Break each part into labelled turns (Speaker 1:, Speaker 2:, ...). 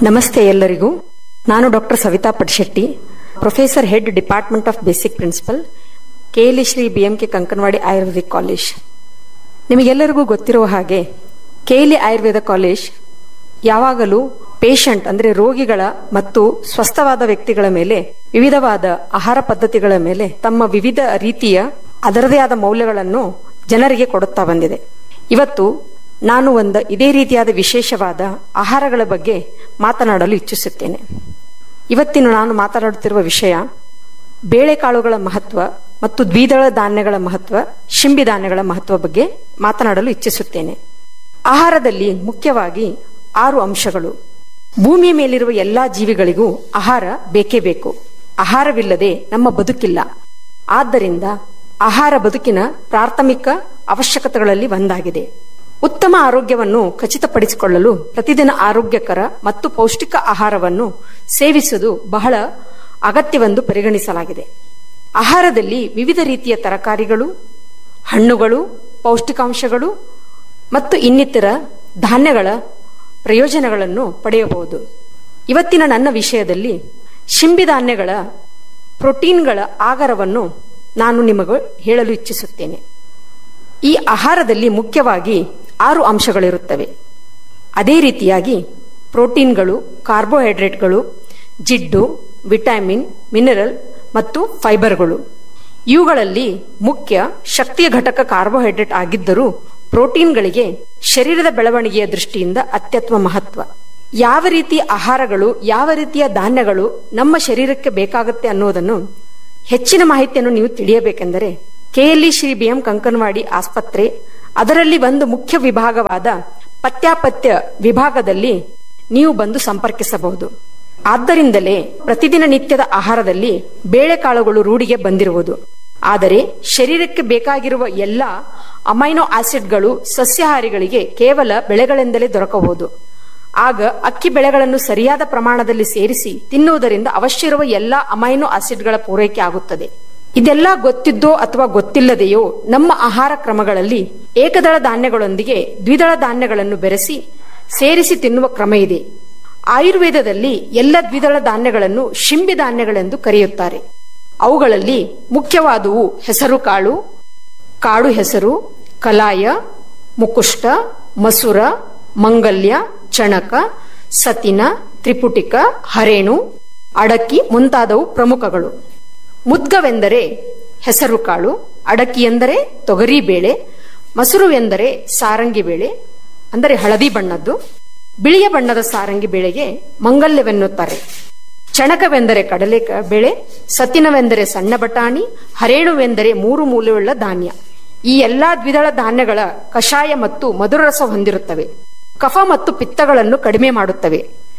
Speaker 1: ನಮಸ್ತೆ ಎಲ್ಲರಿಗೂ ನಾನು doctor Savita Padshetti professor head department of basic principle KLE Shri BMK Kankanawadi ayurvedic college ನಿಮಗೆಲ್ಲರಿಗೂ ಗೊತ್ತಿರುವ ಹಾಗೆ ಕೆಎಲ್ಇ ಆಯುರ್ವೇದ ಕಾಲೇಜ್ ಯಾವಾಗಲೂ ಪೇಷಂಟ್ ಅಂದರೆ ರೋಗಿಗಳ ಮತ್ತು ಸ್ವಸ್ಥವಾದ ವ್ಯಕ್ತಿಗಳ ಮೇಲೆ ವಿವಿಧವಾದ ಆಹಾರ ಪದ್ಧತಿಗಳ ಮೇಲೆ ತಮ್ಮ ವಿವಿಧ ರೀತಿಯ ಅದರದೇ ಆದ ಮೌಲ್ಯಗಳನ್ನು ಜನರಿಗೆ ಕೊಡುತ್ತಾ ಬಂದಿದೆ ಇವತ್ತು ನಾನು ಒಂದು ಇದೇ ರೀತಿಯಾದ ವಿಶೇಷವಾದ ಆಹಾರಗಳ ಬಗ್ಗೆ ಮಾತನಾಡಲು ಇಚ್ಛಿಸುತ್ತೇನೆ ಇವತ್ತಿನ ನಾನು ಮಾತನಾಡುತ್ತಿರುವ ವಿಷಯ ಬೇಳೆಕಾಳುಗಳ ಮಹತ್ವ ಮತ್ತು ದ್ವಿದಳ ಧಾನ್ಯಗಳ ಮಹತ್ವ ಶಿಂಬಿ ಧಾನ್ಯಗಳ ಮಹತ್ವ ಬಗ್ಗೆ ಮಾತನಾಡಲು ಇಚ್ಛಿಸುತ್ತೇನೆ ಆಹಾರದಲ್ಲಿ ಮುಖ್ಯವಾಗಿ ಆರು ಅಂಶಗಳು ಭೂಮಿಯ ಮೇಲಿರುವ ಎಲ್ಲಾ ಜೀವಿಗಳಿಗೂ ಆಹಾರ ಬೇಕೇ ಬೇಕು ಆಹಾರವಿಲ್ಲದೆ ನಮ್ಮ ಬದುಕಿಲ್ಲ ಆದ್ದರಿಂದ ಆಹಾರ ಬದುಕಿನ ಪ್ರಾಥಮಿಕ ಅವಶ್ಯಕತೆಗಳಲ್ಲಿ ಒಂದಾಗಿದೆ ಉತ್ತಮ ಆರೋಗ್ಯವನ್ನು ಖಚಿತಪಡಿಸಿಕೊಳ್ಳಲು ಪ್ರತಿದಿನ ಆರೋಗ್ಯಕರ ಮತ್ತು ಪೌಷ್ಟಿಕ ಆಹಾರವನ್ನು ಸೇವಿಸುವುದು ಬಹಳ ಅಗತ್ಯವೆಂದು ಪರಿಗಣಿಸಲಾಗಿದೆ ಆಹಾರದಲ್ಲಿ ವಿವಿಧ ರೀತಿಯ ತರಕಾರಿಗಳು ಹಣ್ಣುಗಳು ಪೌಷ್ಟಿಕಾಂಶಗಳು ಮತ್ತು ಇನ್ನಿತರ ಧಾನ್ಯಗಳ ಪ್ರಯೋಜನಗಳನ್ನು ಪಡೆಯಬಹುದು ಇವತ್ತಿನ ನನ್ನ ವಿಷಯದಲ್ಲಿ ಶಿಂಬಿ ಧಾನ್ಯಗಳ ಪ್ರೋಟೀನ್ಗಳ ಆಗರವನ್ನು ನಾನು ನಿಮಗೆ ಹೇಳಲು ಇಚ್ಛಿಸುತ್ತೇನೆ ಈ ಆಹಾರದಲ್ಲಿ ಮುಖ್ಯವಾಗಿ ಆರು ಅಂಶಗಳಿರುತ್ತವೆ ಅದೇ ರೀತಿಯಾಗಿ ಪ್ರೋಟೀನ್ಗಳು ಕಾರ್ಬೋಹೈಡ್ರೇಟ್ಗಳು ಜಿಡ್ಡು ವಿಟಮಿನ್ ಮಿನರಲ್ ಮತ್ತು ಫೈಬರ್ಗಳು ಇವುಗಳಲ್ಲಿ ಮುಖ್ಯ ಶಕ್ತಿಯ ಘಟಕ ಕಾರ್ಬೋಹೈಡ್ರೇಟ್ ಆಗಿದ್ದರೂ ಪ್ರೋಟೀನ್ಗಳಿಗೆ ಶರೀರದ ಬೆಳವಣಿಗೆಯ ದೃಷ್ಟಿಯಿಂದ ಅತ್ಯತ್ವ ಮಹತ್ವ ಯಾವ ರೀತಿಯ ಆಹಾರಗಳು ಯಾವ ರೀತಿಯ ಧಾನ್ಯಗಳು ನಮ್ಮ ಶರೀರಕ್ಕೆ ಬೇಕಾಗುತ್ತೆ ಅನ್ನೋದನ್ನು ಹೆಚ್ಚಿನ ಮಾಹಿತಿಯನ್ನು ನೀವು ತಿಳಿಯಬೇಕೆಂದರೆ ಕೆಎಲ್ಇ ಶ್ರೀ ಬಿಎಂ ಕಂಕನವಾಡಿ ಆಸ್ಪತ್ರೆ ಅದರಲ್ಲಿ ಒಂದು ಮುಖ್ಯ ವಿಭಾಗವಾದ ಪತ್ಯಾಪತ್ಯ ವಿಭಾಗದಲ್ಲಿ ನೀವು ಬಂದು ಸಂಪರ್ಕಿಸಬಹುದು ಆದ್ದರಿಂದಲೇ ಪ್ರತಿದಿನ ನಿತ್ಯದ ಆಹಾರದಲ್ಲಿ ಬೇಳೆಕಾಳುಗಳು ರೂಢಿಗೆ ಬಂದಿರುವುದು ಆದರೆ ಶರೀರಕ್ಕೆ ಬೇಕಾಗಿರುವ ಎಲ್ಲ ಅಮೈನೋ ಆಸಿಡ್ಗಳು ಸಸ್ಯಾಹಾರಿಗಳಿಗೆ ಕೇವಲ ಬೆಳೆಗಳೆಂದಲೇ ದೊರಕಬಹುದು ಆಗ ಅಕ್ಕಿ ಬೆಳೆಗಳನ್ನು ಸರಿಯಾದ ಪ್ರಮಾಣದಲ್ಲಿ ಸೇರಿಸಿ ತಿನ್ನುವುದರಿಂದ ಅವಶ್ಯ ಇರುವ ಎಲ್ಲ ಅಮೈನೋ ಆಸಿಡ್ಗಳ ಪೂರೈಕೆ ಆಗುತ್ತದೆ ಇದೆಲ್ಲ ಗೊತ್ತಿದ್ದೋ ಅಥವಾ ಗೊತ್ತಿಲ್ಲದೆಯೋ ನಮ್ಮ ಆಹಾರ ಕ್ರಮಗಳಲ್ಲಿ ಏಕದಳ ಧಾನ್ಯಗಳೊಂದಿಗೆ ದ್ವಿದಳ ಧಾನ್ಯಗಳನ್ನು ಬೆರೆಸಿ ಸೇರಿಸಿ ತಿನ್ನುವ ಕ್ರಮ ಇದೆ ಆಯುರ್ವೇದದಲ್ಲಿ ಎಲ್ಲ ದ್ವಿದಳ ಧಾನ್ಯಗಳನ್ನು ಶಿಂಬಿ ಧಾನ್ಯಗಳೆಂದು ಕರೆಯುತ್ತಾರೆ ಅವುಗಳಲ್ಲಿ ಮುಖ್ಯವಾದವು ಹೆಸರು ಕಾಳು ಕಾಡು ಹೆಸರು ಕಲಾಯ ಮುಕುಷ್ಟ ಮಸುರ ಮಂಗಲ್ಯ ಚಣಕ ಸತಿನ ತ್ರಿಪುಟಿಕ ಹರೇಣು ಅಡಕಿ ಮುಂತಾದವು ಪ್ರಮುಖಗಳು ಮುದ್ಗವೆಂದರೆ ಹೆಸರು ಕಾಳು ಅಡಕಿ ಎಂದರೆ ತೊಗರಿ ಬೇಳೆ ಮಸರು ಎಂದರೆ ಸಾರಂಗಿ ಬೇಳೆ ಅಂದರೆ ಹಳದಿ ಬಣ್ಣದ್ದು ಬಿಳಿಯ ಬಣ್ಣದ ಸಾರಂಗಿ ಬೇಳೆಗೆ ಮಂಗಲ್ಯವೆನ್ನುತ್ತಾರೆ ಚಣಕವೆಂದರೆ ಕಡಲೆ ಬೇಳೆ ಸತ್ತಿನವೆಂದರೆ ಸಣ್ಣ ಬಟಾಣಿ ಹರೇಣುವೆಂದರೆ ಮೂರು ಮೂಲೆಯುಳ್ಳ ಧಾನ್ಯ ಈ ಎಲ್ಲಾ ದ್ವಿದಳ ಧಾನ್ಯಗಳ ಕಷಾಯ ಮತ್ತು ಮಧುರರಸ ಹೊಂದಿರುತ್ತವೆ ಕಫ ಮತ್ತು ಪಿತ್ತಗಳನ್ನು ಕಡಿಮೆ ಮಾಡುತ್ತವೆ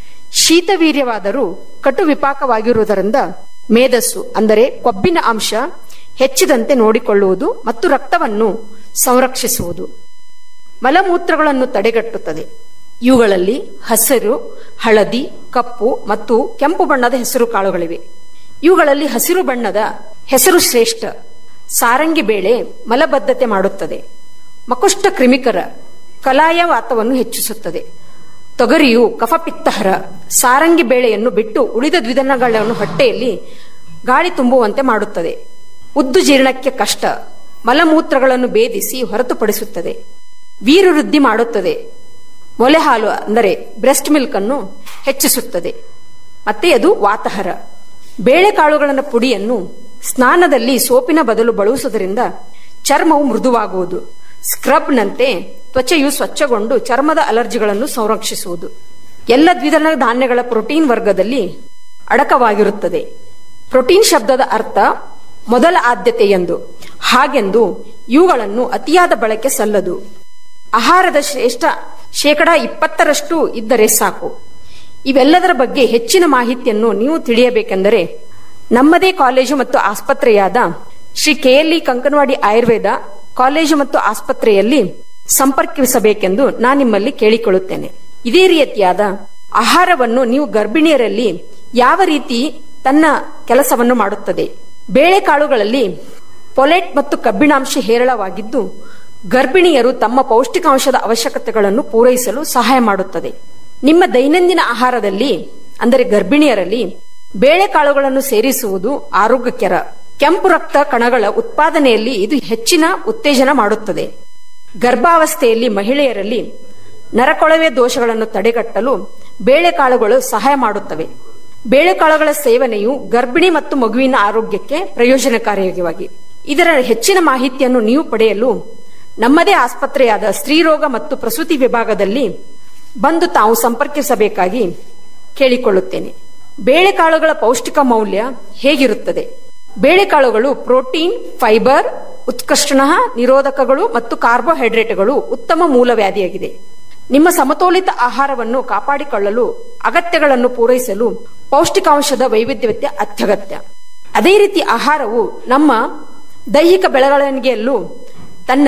Speaker 1: ಶೀತವೀರ್ಯವಾದರೂ ಕಟು ವಿಪಾಕವಾಗಿರುವುದರಿಂದ ಮೇಧಸ್ಸು ಅಂದರೆ ಕೊಬ್ಬಿನ ಅಂಶ ಹೆಚ್ಚಿದಂತೆ ನೋಡಿಕೊಳ್ಳುವುದು ಮತ್ತು ರಕ್ತವನ್ನು ಸಂರಕ್ಷಿಸುವುದು ಮಲಮೂತ್ರಗಳನ್ನು ತಡೆಗಟ್ಟುತ್ತದೆ ಇವುಗಳಲ್ಲಿ ಹಸಿರು ಹಳದಿ ಕಪ್ಪು ಮತ್ತು ಕೆಂಪು ಬಣ್ಣದ ಹೆಸರು ಕಾಳುಗಳಿವೆ ಇವುಗಳಲ್ಲಿ ಹಸಿರು ಬಣ್ಣದ ಹೆಸರು ಶ್ರೇಷ್ಠ ಸಾರಂಗಿ ಬೇಳೆ ಮಲಬದ್ಧತೆ ಮಾಡುತ್ತದೆ ಮಕುಷ್ಟ ಕ್ರಿಮಿಕರ ಕಲಾಯ ವಾತವನ್ನು ಹೆಚ್ಚಿಸುತ್ತದೆ ತೊಗರಿಯು ಕಫಪಿತ್ತಹರ ಸಾರಂಗಿ ಬೇಳೆಯನ್ನು ಬಿಟ್ಟು ಉಳಿದ ದ್ವಿದನಗಳನ್ನು ಹೊಟ್ಟೆಯಲ್ಲಿ ಗಾಳಿ ತುಂಬುವಂತೆ ಮಾಡುತ್ತದೆ ಉದ್ದು ಜೀರ್ಣಕ್ಕೆ ಕಷ್ಟ ಮಲಮೂತ್ರಗಳನ್ನು ಭೇದಿಸಿ ಹೊರತುಪಡಿಸುತ್ತದೆ ವೀರವೃದ್ಧಿ ಮಾಡುತ್ತದೆ ಮೊಲೆ ಹಾಲು ಅಂದರೆ ಬ್ರೆಸ್ಟ್ ಮಿಲ್ಕ್ ಅನ್ನು ಹೆಚ್ಚಿಸುತ್ತದೆ ಮತ್ತೆ ಅದು ವಾತಹರ ಬೇಳೆಕಾಳುಗಳ ಪುಡಿಯನ್ನು ಸ್ನಾನದಲ್ಲಿ ಸೋಪಿನ ಬದಲು ಬಳಸುವುದರಿಂದ ಚರ್ಮವು ಮೃದುವಾಗುವುದು ಸ್ಕ್ರಬ್ನಂತೆ ತ್ವಚೆಯು ಸ್ವಚ್ಛಗೊಂಡು ಚರ್ಮದ ಅಲರ್ಜಿಗಳನ್ನು ಸಂರಕ್ಷಿಸುವುದು ಎಲ್ಲ ದ್ವಿದಳ ಧಾನ್ಯಗಳ ಪ್ರೋಟೀನ್ ವರ್ಗದಲ್ಲಿ ಅಡಕವಾಗಿರುತ್ತದೆ ಪ್ರೋಟೀನ್ ಶಬ್ದದ ಅರ್ಥ ಮೊದಲ ಆದ್ಯತೆ ಎಂದು ಹಾಗೆಂದು ಇವುಗಳನ್ನು ಅತಿಯಾದ ಬಳಕೆ ಸಲ್ಲದು ಆಹಾರದ ಶ್ರೇಷ್ಠ ಶೇಕಡ ಇಪ್ಪತ್ತರಷ್ಟು ಇದ್ದರೆ ಸಾಕು ಇವೆಲ್ಲದರ ಬಗ್ಗೆ ಹೆಚ್ಚಿನ ಮಾಹಿತಿಯನ್ನು ನೀವು ತಿಳಿಯಬೇಕೆಂದರೆ ನಮ್ಮದೇ ಕಾಲೇಜು ಮತ್ತು ಆಸ್ಪತ್ರೆಯಾದ ಶ್ರೀ ಕೆಎಲ್ಇ ಕಂಕನವಾಡಿ ಆಯುರ್ವೇದ ಕಾಲೇಜು ಮತ್ತು ಆಸ್ಪತ್ರೆಯಲ್ಲಿ ಸಂಪರ್ಕಿಸಬೇಕೆಂದು ನಾನು ನಿಮ್ಮಲ್ಲಿ ಕೇಳಿಕೊಳ್ಳುತ್ತೇನೆ ಇದೇ ರೀತಿಯಾದ ಆಹಾರವನ್ನು ನೀವು ಗರ್ಭಿಣಿಯರಲ್ಲಿ ಯಾವ ರೀತಿ ತನ್ನ ಕೆಲಸವನ್ನು ಮಾಡುತ್ತದೆ ಬೇಳೆಕಾಳುಗಳಲ್ಲಿ ಪೊಲೆಟ್ ಮತ್ತು ಕಬ್ಬಿಣಾಂಶ ಹೇರಳವಾಗಿದ್ದು ಗರ್ಭಿಣಿಯರು ತಮ್ಮ ಪೌಷ್ಟಿಕಾಂಶದ ಅವಶ್ಯಕತೆಗಳನ್ನು ಪೂರೈಸಲು ಸಹಾಯ ಮಾಡುತ್ತದೆ ನಿಮ್ಮ ದೈನಂದಿನ ಆಹಾರದಲ್ಲಿ ಅಂದರೆ ಗರ್ಭಿಣಿಯರಲ್ಲಿ ಬೇಳೆಕಾಳುಗಳನ್ನು ಸೇರಿಸುವುದು ಆರೋಗ್ಯಕರ ಕೆಂಪು ರಕ್ತ ಕಣಗಳ ಉತ್ಪಾದನೆಯಲ್ಲಿ ಇದು ಹೆಚ್ಚಿನ ಉತ್ತೇಜನ ಮಾಡುತ್ತದೆ ಗರ್ಭಾವಸ್ಥೆಯಲ್ಲಿ ಮಹಿಳೆಯರಲ್ಲಿ ನರಕೊಳವೆ ದೋಷಗಳನ್ನು ತಡೆಗಟ್ಟಲು ಬೇಳೆಕಾಳುಗಳು ಸಹಾಯ ಮಾಡುತ್ತವೆ ಬೇಳೆಕಾಳುಗಳ ಸೇವನೆಯು ಗರ್ಭಿಣಿ ಮತ್ತು ಮಗುವಿನ ಆರೋಗ್ಯಕ್ಕೆ ಪ್ರಯೋಜನಕಾರಿಯಾಗಿ ಇದರ ಹೆಚ್ಚಿನ ಮಾಹಿತಿಯನ್ನು ನೀವು ಪಡೆಯಲು ನಮ್ಮದೇ ಆಸ್ಪತ್ರೆಯಾದ ಸ್ತ್ರೀರೋಗ ಮತ್ತು ಪ್ರಸೂತಿ ವಿಭಾಗದಲ್ಲಿ ಬಂದು ತಾವು ಸಂಪರ್ಕಿಸಬೇಕಾಗಿ ಕೇಳಿಕೊಳ್ಳುತ್ತೇನೆ ಬೇಳೆಕಾಳುಗಳ ಪೌಷ್ಟಿಕ ಮೌಲ್ಯ ಹೇಗಿರುತ್ತದೆ ಬೇಳೆಕಾಳುಗಳು ಪ್ರೋಟೀನ್ ಫೈಬರ್ ಉತ್ಕರ್ಷಣ ನಿರೋಧಕಗಳು ಮತ್ತು ಕಾರ್ಬೋಹೈಡ್ರೇಟ್ಗಳು ಉತ್ತಮ ಮೂಲವ್ಯಾಧಿಯಾಗಿದೆ ನಿಮ್ಮ ಸಮತೋಲಿತ ಆಹಾರವನ್ನು ಕಾಪಾಡಿಕೊಳ್ಳಲು ಅಗತ್ಯಗಳನ್ನು ಪೂರೈಸಲು ಪೌಷ್ಟಿಕಾಂಶದ ವೈವಿಧ್ಯತೆ ಅತ್ಯಗತ್ಯ ಅದೇ ರೀತಿ ಆಹಾರವು ನಮ್ಮ ದೈಹಿಕ ಬೆಳವಣಿಗೆಯಲ್ಲೂ ತನ್ನ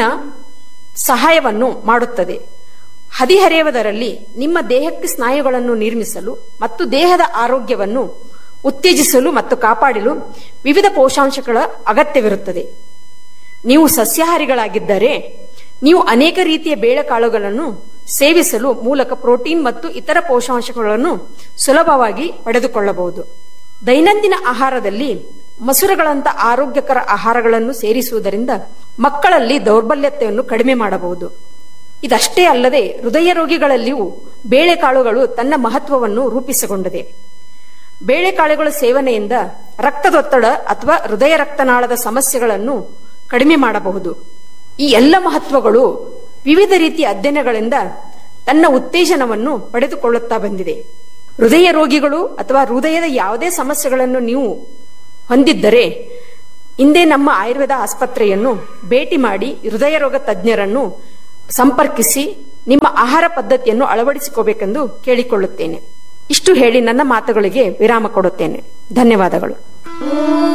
Speaker 1: ಸಹಾಯವನ್ನು ಮಾಡುತ್ತದೆ ಹದಿಹರೆಯುವುದರಲ್ಲಿ ನಿಮ್ಮ ದೇಹಕ್ಕೆ ಸ್ನಾಯುಗಳನ್ನು ನಿರ್ಮಿಸಲು ಮತ್ತು ದೇಹದ ಆರೋಗ್ಯವನ್ನು ಉತ್ತೇಜಿಸಲು ಮತ್ತು ಕಾಪಾಡಲು ವಿವಿಧ ಪೋಷಾಂಶಗಳ ಅಗತ್ಯವಿರುತ್ತದೆ ನೀವು ಸಸ್ಯಾಹಾರಿಗಳಾಗಿದ್ದರೆ ನೀವು ಅನೇಕ ರೀತಿಯ ಬೇಳೆಕಾಳುಗಳನ್ನು ಸೇವಿಸಲು ಮೂಲಕ ಪ್ರೋಟೀನ್ ಮತ್ತು ಇತರ ಪೋಷಾಂಶಗಳನ್ನು ಸುಲಭವಾಗಿ ಪಡೆದುಕೊಳ್ಳಬಹುದು ದೈನಂದಿನ ಆಹಾರದಲ್ಲಿ ಮಸೂರಗಳಂತ ಆರೋಗ್ಯಕರ ಆಹಾರಗಳನ್ನು ಸೇರಿಸುವುದರಿಂದ ಮಕ್ಕಳಲ್ಲಿ ದೌರ್ಬಲ್ಯತೆಯನ್ನು ಕಡಿಮೆ ಮಾಡಬಹುದು ಇದಷ್ಟೇ ಅಲ್ಲದೆ ಹೃದಯ ರೋಗಿಗಳಲ್ಲಿಯೂ ಬೇಳೆಕಾಳುಗಳು ತನ್ನ ಮಹತ್ವವನ್ನು ರೂಪಿಸಿಕೊಂಡಿದೆ ಬೇಳೆಕಾಳುಗಳ ಸೇವನೆಯಿಂದ ರಕ್ತದೊತ್ತಡ ಅಥವಾ ಹೃದಯ ರಕ್ತನಾಳದ ಸಮಸ್ಯೆಗಳನ್ನು ಕಡಿಮೆ ಮಾಡಬಹುದು ಈ ಎಲ್ಲ ಮಹತ್ವಗಳು ವಿವಿಧ ರೀತಿಯ ಅಧ್ಯಯನಗಳಿಂದ ತನ್ನ ಉತ್ತೇಜನವನ್ನು ಪಡೆದುಕೊಳ್ಳುತ್ತಾ ಬಂದಿದೆ ಹೃದಯ ರೋಗಿಗಳು ಅಥವಾ ಹೃದಯದ ಯಾವುದೇ ಸಮಸ್ಯೆಗಳನ್ನು ನೀವು ಹೊಂದಿದ್ದರೆ ಹಿಂದೆ ನಮ್ಮ ಆಯುರ್ವೇದ ಆಸ್ಪತ್ರೆಯನ್ನು ಭೇಟಿ ಮಾಡಿ ಹೃದಯ ರೋಗ ತಜ್ಞರನ್ನು ಸಂಪರ್ಕಿಸಿ ನಿಮ್ಮ ಆಹಾರ ಪದ್ಧತಿಯನ್ನು ಅಳವಡಿಸಿಕೋಬೇಕೆಂದು ಕೇಳಿಕೊಳ್ಳುತ್ತೇನೆ ಇಷ್ಟು ಹೇಳಿ ನನ್ನ ಮಾತುಗಳಿಗೆ ವಿರಾಮ ಕೊಡುತ್ತೇನೆ ಧನ್ಯವಾದಗಳು